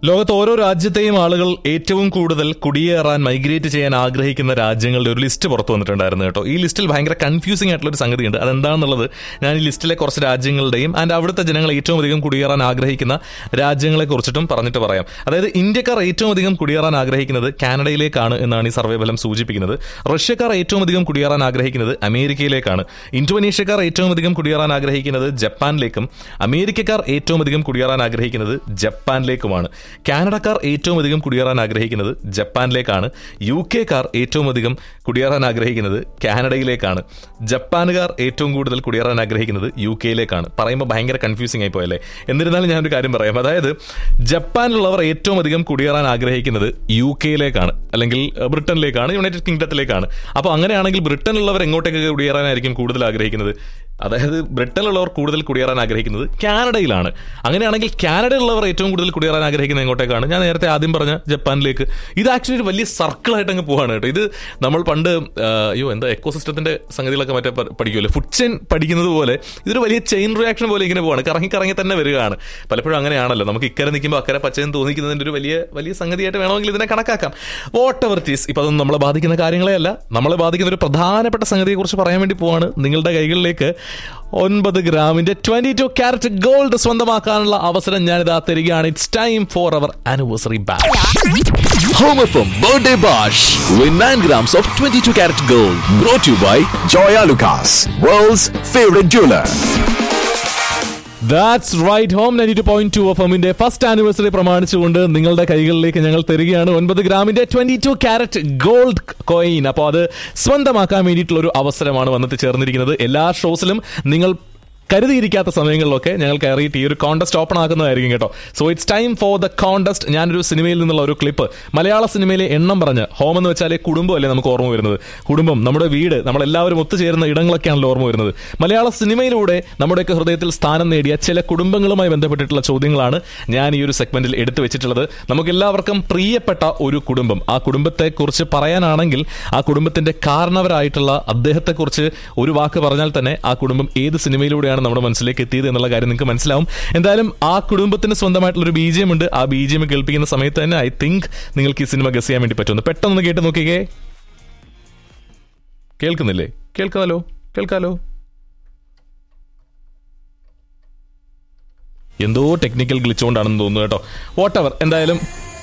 ലോകത്ത് ഓരോ രാജ്യത്തെയും ആളുകൾ ഏറ്റവും കൂടുതൽ കുടിയേറാൻ മൈഗ്രേറ്റ് ചെയ്യാൻ ആഗ്രഹിക്കുന്ന രാജ്യങ്ങളുടെ ഒരു ലിസ്റ്റ് പുറത്തു വന്നിട്ടുണ്ടായിരുന്നു കേട്ടോ ഈ ലിസ്റ്റിൽ ഭയങ്കര കൺഫ്യൂസിംഗ് ആയിട്ടുള്ള ഒരു സംഗതിയുണ്ട് അതെന്താണെന്നുള്ളത് ഞാൻ ഈ ലിസ്റ്റിലെ കുറച്ച് രാജ്യങ്ങളുടെയും ആൻഡ് അവിടുത്തെ ജനങ്ങൾ ഏറ്റവും അധികം കുടിയേറാൻ ആഗ്രഹിക്കുന്ന രാജ്യങ്ങളെ കുറിച്ചിട്ടും പറഞ്ഞിട്ട് പറയാം അതായത് ഇന്ത്യക്കാർ ഏറ്റവും അധികം കുടിയേറാൻ ആഗ്രഹിക്കുന്നത് കാനഡയിലേക്കാണ് എന്നാണ് ഈ സർവേ ഫലം സൂചിപ്പിക്കുന്നത് റഷ്യക്കാർ ഏറ്റവും അധികം കുടിയേറാൻ ആഗ്രഹിക്കുന്നത് അമേരിക്കയിലേക്കാണ് ഇന്തോനേഷ്യക്കാർ ഏറ്റവും അധികം കുടിയേറാൻ ആഗ്രഹിക്കുന്നത് ജപ്പാനിലേക്കും അമേരിക്കക്കാർ ഏറ്റവും അധികം കുടിയേറാൻ ആഗ്രഹിക്കുന്നത് ജപ്പാനിലേക്കുമാണ് കാനഡക്കാർ ഏറ്റവും അധികം കുടിയേറാൻ ആഗ്രഹിക്കുന്നത് ജപ്പാനിലേക്കാണ് യു കെക്കാർ ഏറ്റവും അധികം കുടിയേറാൻ ആഗ്രഹിക്കുന്നത് കാനഡയിലേക്കാണ് ജപ്പാനുകാർ ഏറ്റവും കൂടുതൽ കുടിയേറാൻ ആഗ്രഹിക്കുന്നത് യു കെയിലേക്കാണ് പറയുമ്പോൾ ഭയങ്കര കൺഫ്യൂസിംഗ് ആയി പോയല്ലേ എന്നിരുന്നാലും ഞാനൊരു കാര്യം പറയാം അതായത് ജപ്പാനിലുള്ളവർ ഏറ്റവും അധികം കുടിയേറാൻ ആഗ്രഹിക്കുന്നത് യു കെയിലേക്കാണ് അല്ലെങ്കിൽ അഹ്, ബ്രിട്ടനിലേക്കാണ് യുണൈറ്റഡ് കിങ്ഡത്തിലേക്കാണ് അപ്പോൾ അങ്ങനെയാണെങ്കിൽ ബ്രിട്ടനിലുള്ളവർ എങ്ങോട്ടേക്ക് കുടിയേറാനായിരിക്കും കൂടുതൽ ആഗ്രഹിക്കുന്നത് അതായത് ബ്രിട്ടനിലുള്ളവർ കൂടുതൽ കുടിയേറാൻ ആഗ്രഹിക്കുന്നത് കാനഡയിലാണ് അങ്ങനെയാണെങ്കിൽ കാനഡയിലുള്ളവർ ഏറ്റവും കൂടുതൽ കുടിയേറാൻ ആഗ്രഹിക്കുന്നത് എങ്ങോട്ടേക്കാണ് ഞാൻ നേരത്തെ ആദ്യം പറഞ്ഞ ജപ്പാനിലേക്ക് ഇത് ആക്ച്വലി ഒരു വലിയ സർക്കിളായിട്ട് അങ്ങ് പോവാണ് കേട്ടോ ഇത് നമ്മൾ പണ്ട് ആ, അയ്യോ എന്താ എക്കോസിസ്റ്റത്തിന്റെ സംഗതികളൊക്കെ മറ്റേ പ- പഠിക്കുമല്ലോ ഫുഡ് ചെയിൻ പഠിക്കുന്നത് പോലെ ഇതൊരു വലിയ ചെയിൻ റിയാക്ഷൻ പോലെ ഇങ്ങനെ പോവാണ് കറങ്ങി കറങ്ങി തന്നെ വരികയാണ് പലപ്പോഴും അങ്ങനെയാണല്ലോ നമുക്ക് ഇക്കരെ നിൽക്കുമ്പോൾ അക്കരെ പച്ചയെന്ന് തോന്നിക്കുന്നതിന്റെ ഒരു വലിയ വലിയ സംഗതിയായിട്ട് വേണമെങ്കിൽ ഇതിനെ കണക്കാക്കാം വാട്ട് എവർ ടീസ് ഇപ്പൊ അതൊന്നും നമ്മളെ ബാധിക്കുന്ന കാര്യങ്ങളെ അല്ല നമ്മളെ ബാധിക്കുന്ന ഒരു പ്രധാനപ്പെട്ട സംഗതിയെ കുറിച്ച് പറയാൻ വേണ്ടി പോവാണ് നിങ്ങളുടെ കൈകളിലേക്ക് ഒൻപത് ഗ്രാമിന്റെ ട്വന്റി ടു ക്യാരറ്റ് ഗോൾഡ് സ്വന്തമാക്കാനുള്ള അവസരം ഞാനിതാ തരികയാണ് it's time for our anniversary back Home FM Birthday Bash. Win 9 grams of 22 karat gold. Brought to you by Joya Lucas, world's favorite jeweler. That's right home ninety two point two F എമ്മിന്റെ first anniversary പ്രമാണിച്ചുകൊണ്ട് നിങ്ങളുടെ കൈകളിലേക്ക് ഞങ്ങൾ തരികയാണ് ഒൻപത് ഗ്രാമിന്റെ twenty two carat gold coin അപ്പോൾ അത് സ്വന്തമാക്കാൻ വേണ്ടിയിട്ടുള്ള ഒരു അവസരമാണ് വന്നിട്ട് ചേർന്നിരിക്കുന്നത് എല്ലാ ഷോസിലും നിങ്ങൾ കരുതിയിരിക്കാത്ത സമയങ്ങളിലൊക്കെ ഞങ്ങൾ കയറിയിട്ട് ഈ ഒരു കോണ്ടസ്റ്റ് ഓപ്പൺ ആക്കുന്നതായിരിക്കും കേട്ടോ so it's time for the contest ഞാനൊരു സിനിമയിൽ നിന്നുള്ള ഒരു ക്ലിപ്പ് മലയാള സിനിമയിലെ എണ്ണം പറഞ്ഞ് ഹോം എന്ന് വെച്ചാൽ കുടുംബം അല്ലേ നമുക്ക് ഓർമ്മ വരുന്നത് കുടുംബം നമ്മുടെ വീട് നമ്മളെല്ലാവരും ഒത്തുചേരുന്ന ഇടങ്ങളൊക്കെയാണല്ലോ ഓർമ്മ വരുന്നത് മലയാള സിനിമയിലൂടെ നമ്മുടെയൊക്കെ ഹൃദയത്തിൽ സ്ഥാനം നേടിയ ചില കുടുംബങ്ങളുമായി ബന്ധപ്പെട്ടിട്ടുള്ള ചോദ്യങ്ങളാണ് ഞാൻ ഈ ഒരു സെഗ്മെന്റിൽ എടുത്തു വെച്ചിട്ടുള്ളത് നമുക്ക് എല്ലാവർക്കും പ്രിയപ്പെട്ട ഒരു കുടുംബം ആ കുടുംബത്തെക്കുറിച്ച് പറയാനാണെങ്കിൽ ആ കുടുംബത്തിന്റെ കാരണവരായിട്ടുള്ള അദ്ദേഹത്തെക്കുറിച്ച് ഒരു വാക്ക് പറഞ്ഞാൽ തന്നെ ആ കുടുംബം ഏത് സിനിമയിലൂടെയാണ് നമ്മുടെ മനസ്സിലേക്ക് എത്തിയത് എന്നുള്ള കാര്യം നിങ്ങൾക്ക് മനസ്സിലാവും എന്തായാലും ആ കുടുംബത്തിന് സ്വന്തമായിട്ടുള്ള ഒരു ബീജിയം ഉണ്ട് ആ ബീജിയം കേൾപ്പിക്കുന്ന സമയത്ത് തന്നെ ഐ തിങ്ക് നിങ്ങൾക്ക് ഈ സിനിമ ഗസ് ചെയ്യാൻ വേണ്ടി പറ്റുമെന്ന് പെട്ടെന്ന് കേട്ട് നോക്കിക്കേ കേൾക്കുന്നില്ലേ കേൾക്കാലോ കേൾക്കാലോ എന്തോ ടെക്നിക്കൽ ഗ്ലിച്ച് കൊണ്ടാണെന്ന് തോന്നുന്നു കേട്ടോ വാട്ട് എവർ എന്തായാലും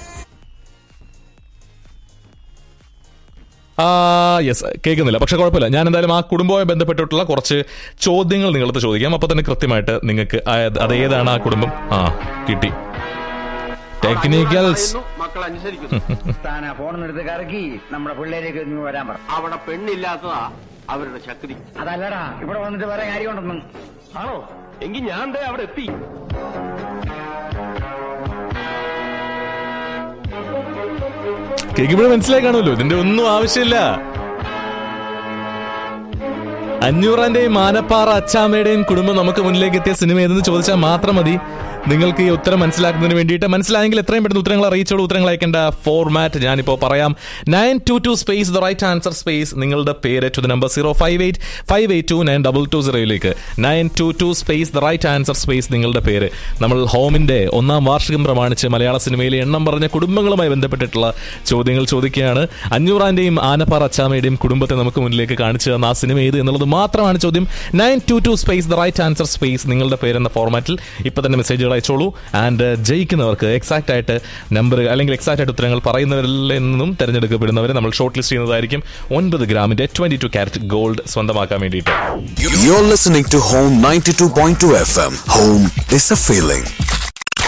ആ യെസ് കേൾക്കുന്നില്ല പക്ഷെ കുഴപ്പമില്ല ഞാൻ എന്തായാലും ആ കുടുംബവുമായി ബന്ധപ്പെട്ടിട്ടുള്ള കുറച്ച് ചോദ്യങ്ങൾ നിങ്ങളടുത്ത് ചോദിക്കാം അപ്പൊ തന്നെ കൃത്യമായിട്ട് നിങ്ങൾക്ക് ആ- അത് ഏതാണ് ആ കുടുംബം ആ കിട്ടി ടെക്നിക്കൽസ് മക്കൾ അനുസരിക്കുന്നു താൻ ആ ഫോണെടുത്ത് കറക്കി നമ്മുടെ പിള്ളേരേക്ക് ഇങ്ങ് വരാൻ പറ അവിടെ പെണ്ണില്ലാത്തതാ അവരുടെ ശക്തി അതല്ലടാ ഇവിടെ വന്നിട്ട് വേറെ കാര്യമുണ്ടെന്നും ആണോ എങ്കിൽ ഞാൻ ദേ അവിടെ എത്തി കേൾക്കുമ്പോഴേ മനസ്സിലായി കാണുമല്ലോ ഇതിന്റെ ഒന്നും ആവശ്യമില്ല അഞ്ഞൂറാന്റെയും മാനപ്പാറ അച്ചാമ്മയുടെയും കുടുംബം നമുക്ക് മുന്നിലേക്ക് എത്തിയ സിനിമ ഏതെന്ന് ചോദിച്ചാൽ മാത്രം മതി നിങ്ങൾക്ക് ഈ ഉത്തരം മനസ്സിലാക്കുന്നതിന് വേണ്ടിയിട്ട് മനസ്സിലായെങ്കിൽ എത്രയും പെട്ടെന്ന് ഉത്തരങ്ങൾ അറിയിച്ചോളൂ ഉത്തരങ്ങൾ അയക്കേണ്ട ഫോർമാറ്റ് ഞാനിപ്പോൾ പറയാം nine two two space the right answer space നിങ്ങളുടെ പേര് to the number zero five eight five eight two nine double two സീറോയിലേക്ക് nine two two space the right answer space നിങ്ങളുടെ പേര് നമ്മൾ ഹോമിന്റെ ഒന്നാം വാർഷികം പ്രമാണിച്ച് മലയാള സിനിമയിലെ എണ്ണം പറഞ്ഞ കുടുംബങ്ങളുമായി ബന്ധപ്പെട്ടിട്ടുള്ള ചോദ്യങ്ങൾ ചോദിക്കുകയാണ് അഞ്ഞൂറാന്റെയും ആനപ്പാറ അച്ചാമയുടെയും കുടുംബത്തെ നമുക്ക് മുന്നിലേക്ക് കാണിച്ചു തന്ന ആ സിനിമ ഏത് എന്നുള്ളത് മാത്രമാണ് ചോദ്യം nine two two space the right answer space നിങ്ങളുടെ പേരെന്ന ഫോർമാറ്റിൽ ഇപ്പൊ തന്നെ മെസ്സേജുകൾ അയച്ചോളൂ ആൻഡ് ജയിക്കുന്നവർക്ക് എക്സാക്ട് ആയിട്ട് നമ്പർ അല്ലെങ്കിൽ എക്സാക്ട് ആയിട്ട് ഉത്തരങ്ങൾ പറയുന്നവരിൽ നിന്നും തെരഞ്ഞെടുക്കപ്പെടുന്നവരെ നമ്മൾ ഷോർട്ട് ലിസ്റ്റ് ചെയ്യുന്നതായിരിക്കും ഒൻപത് ഗ്രാമിന്റെ ട്വന്റി ടു ക്യാരറ്റ് ഗോൾഡ് സ്വന്തമാക്കാൻ വേണ്ടിയിട്ട് You're listening to Home 92.2 FM. Home is a feeling.